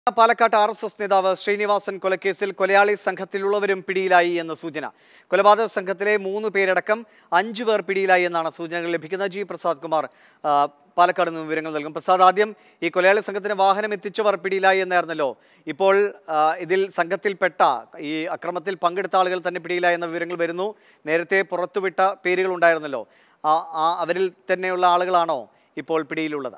പാലക്കാട്ട് R S S നേതാവ് ശ്രീനിവാസൻ കൊലക്കേസിൽ കൊലയാളി സംഘത്തിലുള്ളവരും പിടിയിലായി എന്ന സൂചന കൊലപാതക സംഘത്തിലെ മൂന്ന് പേരടക്കം അഞ്ചു പേർ പിടിയിലായി എന്നാണ് സൂചനകൾ ലഭിക്കുന്നത് ജി പ്രസാദ് കുമാർ ആ, പാലക്കാട് നിന്ന് വിവരങ്ങൾ നൽകും പ്രസാദ് ആദ്യം ഈ കൊലയാളി സംഘത്തിന് വാഹനം എത്തിച്ചവർ പിടിയിലായി എന്നായിരുന്നല്ലോ ഇപ്പോൾ ആ, ഇതിൽ സംഘത്തിൽപ്പെട്ട ഈ അക്രമത്തിൽ പങ്കെടുത്ത ആളുകൾ തന്നെ പിടിയിലായി എന്ന വിവരങ്ങൾ വരുന്നു നേരത്തെ പുറത്തുവിട്ട പേരുകൾ ഉണ്ടായിരുന്നല്ലോ ആ ആ അവരിൽ തന്നെയുള്ള ആളുകളാണോ ഇപ്പോൾ പിടിയിലുള്ളത്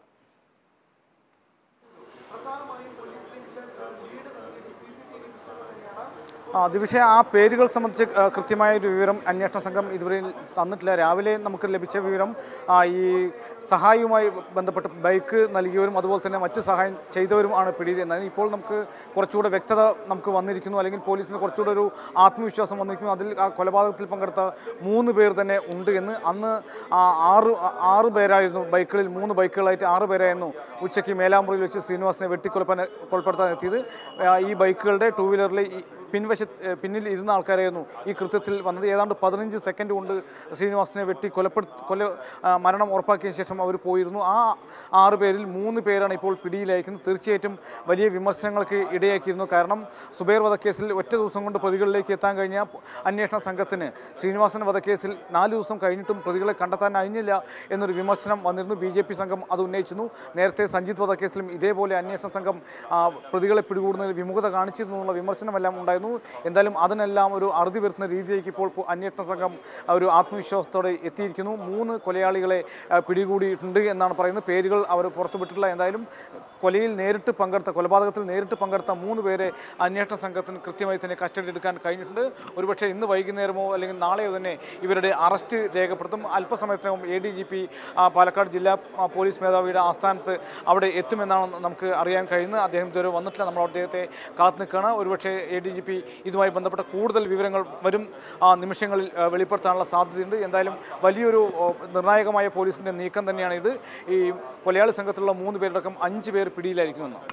ആ ദിവിഷ ആ പേരുകൾ സംബന്ധിച്ച് ആ, കൃത്യമായ ഒരു വിവരം അന്വേഷണ സംഘം ഇതുവരെ തന്നിട്ടില്ല രാവിലെ നമുക്ക് ലഭിച്ച വിവരം ആ, ഈ സഹായവുമായി ബന്ധപ്പെട്ട് ബൈക്ക് നൽകിയവരും അതുപോലെ തന്നെ മറ്റു സഹായം ചെയ്തവരും ആണ് പിടിയിൽ എന്നാൽ ഇപ്പോൾ നമുക്ക് കുറച്ചുകൂടെ വ്യക്തത നമുക്ക് വന്നിരിക്കുന്നു അല്ലെങ്കിൽ പോലീസിന് കുറച്ചുകൂടെ ഒരു ആത്മവിശ്വാസം വന്നിരിക്കുന്നു അതിൽ ആ കൊലപാതകത്തിൽ പങ്കെടുത്ത മൂന്ന് പേർ തന്നെ ഉണ്ട് എന്ന് അന്ന് ആ ആറ് ആറ് പേരായിരുന്നു ബൈക്കുകളിൽ മൂന്ന് ബൈക്കുകളായിട്ട് ആറ് പേരായിരുന്നു ഉച്ചയ്ക്ക് മേലാമുറിയിൽ വെച്ച് ശ്രീനിവാസനെ വെട്ടിക്കൊലപ്പാൻ കൊലപ്പെടുത്താൻ എത്തിയത് ആ, ഈ ബൈക്കുകളുടെ ടൂ വീലറിലെ ഈ പിൻവശ ഏഹ് പിന്നിൽ ഇരുന്ന ആൾക്കാരായിരുന്നു ഈ കൃത്യത്തിൽ വന്നത് ഏതാണ്ട് പതിനഞ്ച് സെക്കൻഡ് കൊണ്ട് ശ്രീനിവാസനെ വെട്ടി കൊലപ്പെടുത്തി കൊല ആ, മരണം ഉറപ്പാക്കിയ ശേഷം അവർ പോയിരുന്നു ആ ആറ് പേരിൽ മൂന്ന് പേരാണ് ഇപ്പോൾ പിടിയിലയക്കുന്നത് തീർച്ചയായിട്ടും വലിയ വിമർശനങ്ങൾക്ക് ഇടയാക്കിയിരുന്നു കാരണം സുബൈർ വധക്കേസിൽ ഒറ്റ ദിവസം കൊണ്ട് പ്രതികളിലേക്ക് എത്താൻ കഴിഞ്ഞ അന്വേഷണ സംഘത്തിന് ശ്രീനിവാസൻ വധക്കേസിൽ നാല് ദിവസം കഴിഞ്ഞിട്ടും പ്രതികളെ കണ്ടെത്താൻ കഴിഞ്ഞില്ല എന്നൊരു വിമർശനം വന്നിരുന്നു ബി ജെ പി സംഘം അത് ഉന്നയിച്ചിരുന്നു നേരത്തെ സഞ്ജിത് വധക്കേസിലും ഇതേപോലെ അന്വേഷണ സംഘം ആ, പ്രതികളെ പിടികൂടുന്നതിൽ വിമുഖത കാണിച്ചിരുന്നു എന്നുള്ള വിമർശനമെല്ലാം ഉണ്ടായിരുന്നു എന്തായാലും അതിനെല്ലാം ഒരു അറുതി വരുത്തുന്ന രീതിയിലേക്ക് ഇപ്പോൾ പോ- അന്വേഷണ സംഘം ആ, ഒരു ആത്മവിശ്വാസത്തോടെ എത്തിയിരിക്കുന്നു മൂന്ന് കൊലയാളികളെ ആ, പിടികൂടിയിട്ടുണ്ട് എന്നാണ് പറയുന്നത് പേരുകൾ അവർ പുറത്തുവിട്ടിട്ടില്ല എന്തായാലും കൊലയിൽ നേരിട്ട് പങ്കെടുത്ത കൊലപാതകത്തിൽ നേരിട്ട് പങ്കെടുത്ത മൂന്ന് പേരെ അന്വേഷണ സംഘത്തിന് കൃത്യമായി തന്നെ കസ്റ്റഡി എടുക്കാൻ കഴിഞ്ഞിട്ടുണ്ട് ഒരുപക്ഷെ ഇന്ന് വൈകുന്നേരമോ അല്ലെങ്കിൽ നാളെയോ തന്നെ ഇവരുടെ അറസ്റ്റ് രേഖപ്പെടുത്തും അല്പസമയത്തിനകം A D G P Palakkad ജില്ലാ ആ, പോലീസ് മേധാവിയുടെ ആസ്ഥാനത്ത് അവിടെ എത്തുമെന്നാണ് നമുക്ക് അറിയാൻ കഴിയുന്നത് അദ്ദേഹം ഇതുവരെ വന്നിട്ടില്ല നമ്മൾ അദ്ദേഹത്തെ കാത്തു നിൽക്കുകയാണ് ഒരുപക്ഷെ എ ഡി ജി പി ഇതുമായി ബന്ധപ്പെട്ട കൂടുതൽ വിവരങ്ങൾ വരും ആ, നിമിഷങ്ങളിൽ ആ, വെളിപ്പെടുത്താനുള്ള സാധ്യതയുണ്ട് എന്തായാലും വലിയൊരു ഓ, നിർണായകമായ പോലീസിൻ്റെ നീക്കം തന്നെയാണ് ഇത് ഈ കൊലയാളി സംഘത്തിലുള്ള മൂന്ന് പേരടക്കം അഞ്ച് പേർ പിടിയിലായിരിക്കുമെന്നാണ്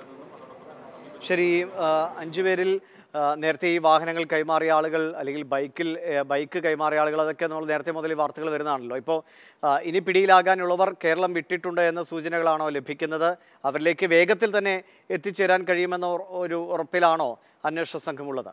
ശരി ആ, അഞ്ചു പേരിൽ ആ, നേരത്തെ ഈ വാഹനങ്ങൾ കൈമാറിയ ആളുകൾ അല്ലെങ്കിൽ ബൈക്കിൽ ഏ, ബൈക്ക് കൈമാറിയ ആളുകൾ അതൊക്കെ നമ്മൾ നേരത്തെ മുതൽ ഈ വാർത്തകൾ വരുന്നതാണല്ലോ ഇപ്പോൾ ആ, ഇനി പിടിയിലാകാനുള്ളവർ കേരളം വിട്ടിട്ടുണ്ട് എന്ന സൂചനകളാണോ ലഭിക്കുന്നത് അവരിലേക്ക് വേഗത്തിൽ തന്നെ എത്തിച്ചേരാൻ കഴിയുമെന്ന ഉറ- ഒരു ഉറപ്പിലാണോ അന്വേഷണ സംഘമുള്ളത്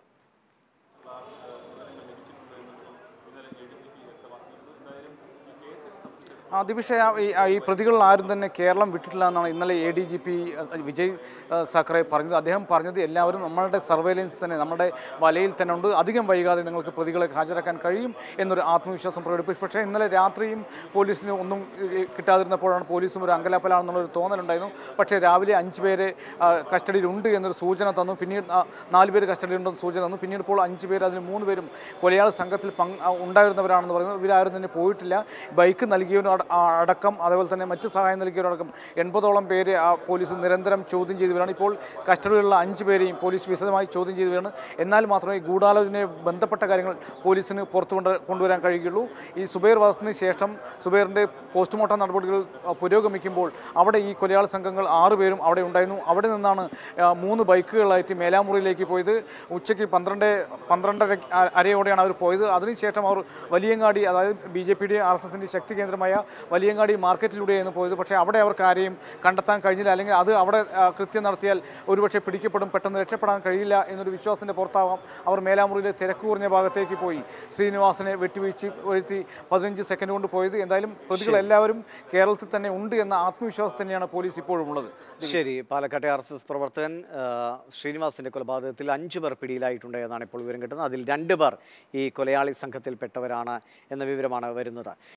ആ ദിവിഷയ ഈ ഈ പ്രതികളിൽ ആരും തന്നെ കേരളം വിട്ടിട്ടില്ല എന്നാണ് ഇന്നലെ A D G P Vijay ആ, സാക്കറെ പറഞ്ഞത് അദ്ദേഹം പറഞ്ഞത് എല്ലാവരും നമ്മളുടെ സർവേലൻസ് തന്നെ നമ്മുടെ വലയിൽ തന്നെ ഉണ്ട് അധികം വൈകാതെ നിങ്ങൾക്ക് പ്രതികളെ ഹാജരാക്കാൻ കഴിയും എന്നൊരു ആത്മവിശ്വാസം പ്രകടിപ്പിച്ചു പക്ഷേ ഇന്നലെ രാത്രിയും പോലീസിന് ഒന്നും ഏ, കിട്ടാതിരുന്നപ്പോഴാണ് പോലീസും ഒരു അങ്കലാപ്പലാണെന്നുള്ളൊരു തോന്നലുണ്ടായിരുന്നു പക്ഷേ രാവിലെ അഞ്ച് പേരെ ആ, കസ്റ്റഡിയിലുണ്ട് എന്നൊരു സൂചന തന്നു പിന്നീട് ആ, നാല് പേര് കസ്റ്റഡിയിലുണ്ടെന്ന് സൂചന തന്നു പിന്നീട് ഇപ്പോൾ അഞ്ച് പേര് അതിൽ മൂന്ന് പേരും കൊലയാളി സംഘത്തിൽ പങ്ക് ആ, ഉണ്ടായിരുന്നവരാണെന്ന് പറയുന്നത് ഇവരാരും തന്നെ പോയിട്ടില്ല ബൈക്ക് നൽകിയവരും അട- ആ, അടക്കം അതേപോലെ തന്നെ മറ്റ് സഹായം നൽകിയവരടക്കം എൺപതോളം പേരെ ആ പോലീസ് നിരന്തരം ചോദ്യം ചെയ്തവരാണ് ഇപ്പോൾ കസ്റ്റഡിയിലുള്ള അഞ്ച് പേരെയും പോലീസ് വിശദമായി ചോദ്യം ചെയ്തവരാണ് എന്നാൽ മാത്രമേ ഈ ഗൂഢാലോചനയെ ബന്ധപ്പെട്ട കാര്യങ്ങൾ പോലീസിന് പുറത്തു കൊണ്ട് കൊണ്ടുവരാൻ കഴിയുകയുള്ളൂ ഈ സുബൈർ വധത്തിന് ശേഷം സുബൈറിൻ്റെ പോസ്റ്റ്മോർട്ടം നടപടികൾ ആ, പുരോഗമിക്കുമ്പോൾ അവിടെ ഈ കൊലയാളി സംഘങ്ങൾ ആറ് പേരും അവിടെ ഉണ്ടായിരുന്നു അവിടെ നിന്നാണ് ആ, മൂന്ന് ബൈക്കുകളായിട്ട് മേലാമുറിയിലേക്ക് പോയത് ഉച്ചയ്ക്ക് പന്ത്രണ്ട് പന്ത്രണ്ടര അ- അരയോടെയാണ് അവർ പോയത് അതിനുശേഷം അവർ വലിയങ്ങാടി അതായത് ബി ജെ പിയുടെ ആർ എസ് എസിൻ്റെ ശക്തി കേന്ദ്രമായ വലിയങ്ങാടി മാർക്കറ്റിലൂടെയാണ് പോയത് പക്ഷേ അവിടെ അവർക്ക് ആരെയും കണ്ടെത്താൻ കഴിഞ്ഞില്ല അല്ലെങ്കിൽ അത് അവിടെ ആ, കൃത്യം നടത്തിയാൽ ഒരുപക്ഷെ പിടിക്കപ്പെടും പെട്ടെന്ന് രക്ഷപ്പെടാൻ കഴിയില്ല എന്നൊരു വിശ്വാസത്തിൻ്റെ പുറത്താവാം അവർ മേലാമുറിയിലെ തിരക്ക് കുറഞ്ഞ ഭാഗത്തേക്ക് പോയി ശ്രീനിവാസനെ വെട്ടിവീഴ്ച വീഴ്ത്തി പതിനഞ്ച് സെക്കൻഡ് കൊണ്ട് പോയത് എന്തായാലും പ്രതികളെല്ലാവരും കേരളത്തിൽ തന്നെ ഉണ്ട് എന്ന ആത്മവിശ്വാസം തന്നെയാണ് പോലീസ് ഇപ്പോഴും ഉള്ളത് ശരി പാലക്കാട്ടെ ആർ എസ് എസ് പ്രവർത്തകൻ ആ, ശ്രീനിവാസിന്റെ കൊലപാതകത്തിൽ അഞ്ചു പേർ പിടിയിലായിട്ടുണ്ട് എന്നാണ് ഇപ്പോൾ വിവരം കിട്ടുന്നത് അതിൽ രണ്ട് പേർ ഈ കൊലയാളി സംഘത്തിൽപ്പെട്ടവരാണ് എന്ന വിവരമാണ് വരുന്നത്